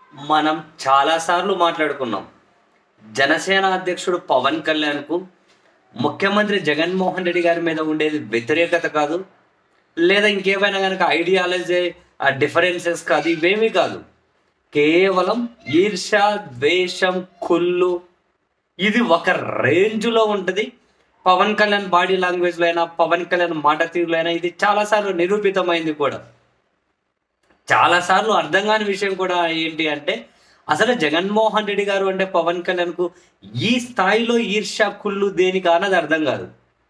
మనం చాలాసార్లు మాట్లాడుకున్నాం జనసేన అధ్యక్షుడు పవన్ కళ్యాణ్కు ముఖ్యమంత్రి జగన్మోహన్ రెడ్డి గారి మీద ఉండేది వ్యతిరేకత కాదు లేదా ఇంకేమైనా కనుక ఐడియాలజీ డిఫరెన్సెస్ కాదు ఇవేమీ కాదు కేవలం ఈర్ష ద్వేషం కుళ్ళు ఇది ఒక రేంజ్లో ఉంటుంది పవన్ కళ్యాణ్ బాడీ లాంగ్వేజ్లో అయినా పవన్ కళ్యాణ్ మాట తీరులో అయినా ఇది చాలాసార్లు నిరూపితమైంది కూడా చాలాసార్లు అర్థం కాని విషయం కూడా ఏంటి అంటే అసలు జగన్మోహన్ రెడ్డి గారు అంటే పవన్ కళ్యాణ్కు ఈ స్థాయిలో ఈర్ష కుళ్ళు దేనికి అన్నది అర్థం కాదు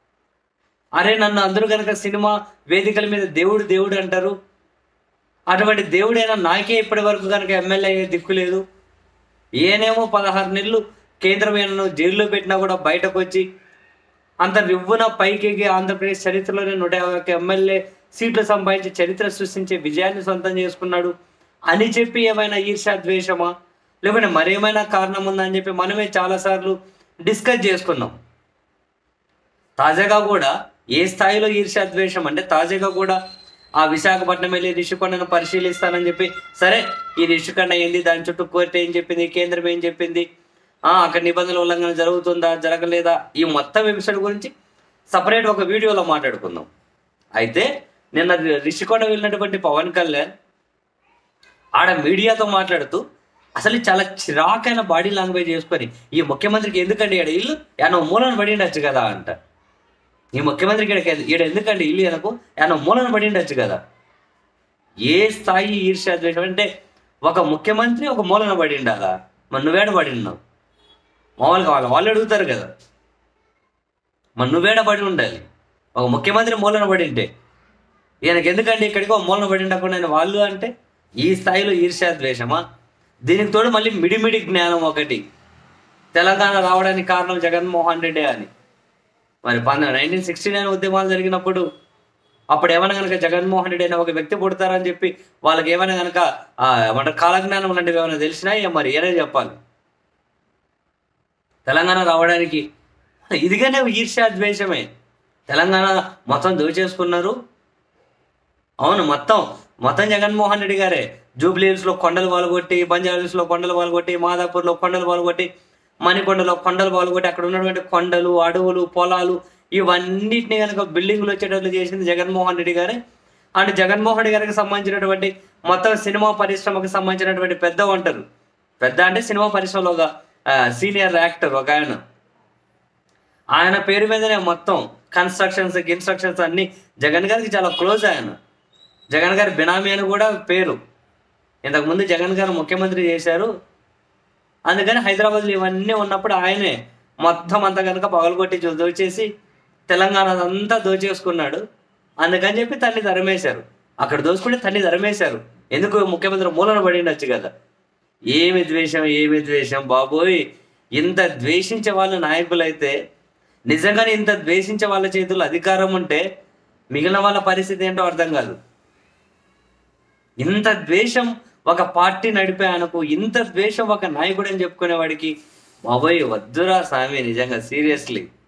అరే నన్ను అందరూ కనుక సినిమా వేదికల మీద దేవుడు దేవుడు అంటారు అటువంటి దేవుడైనా నాకే ఇప్పటి వరకు కనుక ఎమ్మెల్యే అయ్యే దిక్కు లేదు ఏనేమో పదహారు నెలలు కేంద్రమైన జైల్లో పెట్టినా కూడా బయటకు వచ్చి అంత రివ్వున పైకి ఆంధ్రప్రదేశ్ చరిత్రలోనే నూట యాభై ఒక్క ఎమ్మెల్యే సీట్లు సంపాదించి చరిత్ర సృష్టించే విజయాన్ని సొంతం చేసుకున్నాడు అని చెప్పి ఏమైనా ఈర్షా ద్వేషమా లేకుంటే మరేమైనా కారణం ఉందా అని చెప్పి మనమే చాలాసార్లు డిస్కస్ చేసుకున్నాం తాజాగా కూడా ఏ స్థాయిలో ఈర్ష్యా ద్వేషం అంటే తాజాగా కూడా ఆ విశాఖపట్నం వెళ్ళి రిషికొండను పరిశీలిస్తానని చెప్పి సరే ఈ రిషికొండ ఏంది దాని చుట్టూ కోర్టు ఏం చెప్పింది కేంద్రం ఏం చెప్పింది ఆ అక్కడ నిబంధనల ఉల్లంఘన జరుగుతుందా జరగలేదా ఈ మొత్తం ఎపిసోడ్ గురించి సపరేట్ ఒక వీడియోలో మాట్లాడుకుందాం అయితే నిన్న రిషికొండ వెళ్ళినటువంటి పవన్ కళ్యాణ్ ఆడ మీడియాతో మాట్లాడుతూ అసలు చాలా చిరాకైన బాడీ లాంగ్వేజ్ చేసుకొని ఈ ముఖ్యమంత్రికి ఎందుకండి ఈడ ఇల్లు ఏమన్నా మూలను పడి ఉండొచ్చు కదా అంట ఈ ముఖ్యమంత్రికి ఈడ ఈడ ఎందుకండి ఇల్లు ఎనకు ఏమన్నా మూలను పడి ఉండొచ్చు కదా ఏ స్థాయి ఈర్ష్య ద్వేషం అంటే ఒక ముఖ్యమంత్రి ఒక మూలన పడి ఉండాలా మరి నువ్వేడ పడి ఉన్నావు మామూలుగా వాళ్ళు వాళ్ళు అడుగుతారు కదా మరి నువ్వేడ పడి ఉండాలి ఒక ముఖ్యమంత్రి మూలన పడి ఉంటే ఈయనకి ఎందుకండి ఇక్కడికి ఒక మూలన పడి ఉండకుండా ఆయన వాళ్ళు అంటే ఈ స్థాయిలో ఈర్ష్యా ద్వేషమా దీనికి తోడు మళ్ళీ మిడిమిడి జ్ఞానం ఒకటి తెలంగాణ రావడానికి కారణం జగన్మోహన్ రెడ్డి అని మరి పంద నైన్టీన్ సిక్స్టీ నైన్ ఉద్యమాలు జరిగినప్పుడు అప్పుడు ఏమైనా కనుక జగన్మోహన్ రెడ్డి అనే ఒక వ్యక్తి పుడతారని చెప్పి వాళ్ళకి ఏమైనా కనుక ఏమంటారు కాలజ్ఞానం లాంటివి ఏమైనా తెలిసినా ఇక మరి ఏనే చెప్పాలి తెలంగాణ రావడానికి ఇదిగానే ఈర్ష్యా ద్వేషమే తెలంగాణ మొత్తం దోచేసుకున్నారు అవును మొత్తం మొత్తం జగన్మోహన్ రెడ్డి గారే జూబ్లీ హిల్స్లో కొండలు పాల్గొట్టి బంజారా హిల్స్లో కొండలు పాల్గొట్టి మాదాపూర్లో కొండలు పాల్గొట్టి మణికొండలో కొండలు పాల్గొట్టి అక్కడ ఉన్నటువంటి కొండలు అడవులు పొలాలు ఇవన్నిటిని కనుక బిల్డింగ్లు వచ్చేటట్లు చేసింది జగన్మోహన్ రెడ్డి గారే అండ్ జగన్మోహన్ రెడ్డి గారికి సంబంధించినటువంటి మొత్తం సినిమా పరిశ్రమకు సంబంధించినటువంటి పెద్ద ఉంటారు పెద్ద అంటే సినిమా పరిశ్రమలో ఒక సీనియర్ యాక్టర్ ఒక ఆయన ఆయన పేరు మీదనే మొత్తం కన్స్ట్రక్షన్స్ ఇన్స్ట్రక్షన్స్ అన్ని జగన్ గారికి చాలా క్లోజ్ ఆయన జగన్ గారి బినామీ అని కూడా పేరు ఇంతకుముందు జగన్ గారు ముఖ్యమంత్రి చేశారు అందుకని హైదరాబాద్లో ఇవన్నీ ఉన్నప్పుడు ఆయనే మొత్తం అంతా కనుక పగలగొట్టి చూ- దోచేసి తెలంగాణ అంతా దోచేసుకున్నాడు అందుకని చెప్పి తల్లి ధరమేశారు అక్కడ దోచుకుంటే తల్లి ధరమేశారు ఎందుకు ముఖ్యమంత్రి మూలన పడి ఉండొచ్చు కదా ఏమి ద్వేషం ఏమి ద్వేషం బాబోయ్ ఇంత ద్వేషించే వాళ్ళు నాయకులైతే నిజంగానే ఇంత ద్వేషించే వాళ్ళ చేతుల్లో అధికారం ఉంటే మిగిలిన వాళ్ళ పరిస్థితి ఏంటో అర్థం కాదు ఇంత ద్వేషం ఒక పార్టీ నడిపే ఆయనకు ఇంత ద్వేషం ఒక నాయకుడు అని చెప్పుకునేవాడికి బాబోయ్ వద్దురా స్వామి నిజంగా సీరియస్లీ